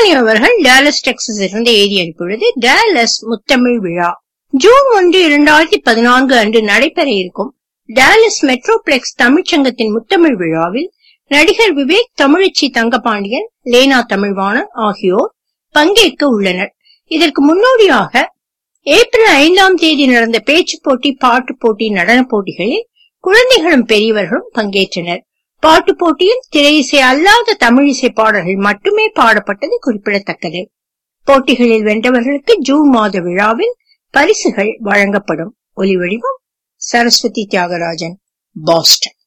சுப்பிரமணியம் அவர்கள் Dallas Texas இருந்து எழுதி அனுப்பியுள்ளது டாலஸ் முத்தமிழ் விழா ஜூன் ஒன்று இரண்டாயிரத்தி பதினான்கு அன்று நடைபெற இருக்கும் டாலஸ் மெட்ரோபிளெக்ஸ் தமிழ்ச்சங்கத்தின் முத்தமிழ் விழாவில் நடிகர் விவேக் தமிழச்சி தங்கபாண்டியன் லேனா தமிழ்வாணன் ஆகியோர் பங்கேற்க உள்ளனர் இதற்கு முன்னோடியாக ஏப்ரல் ஐந்தாம் தேதி நடந்த பேச்சு போட்டி பாட்டு போட்டி நடன போட்டிகளில் குழந்தைகளும் பெரியவர்களும் பங்கேற்றனர் பாட்டு போட்டியில் திரையிசை அல்லாத தமிழிசை பாடல்கள் மட்டுமே பாடப்பட்டது குறிப்பிடத்தக்கது போட்டிகளில் வென்றவர்களுக்கு ஜூன் மாத விழாவில் பரிசுகள் வழங்கப்படும் ஒலி வடிவம் சரஸ்வதி தியாகராஜன் பாஸ்டன்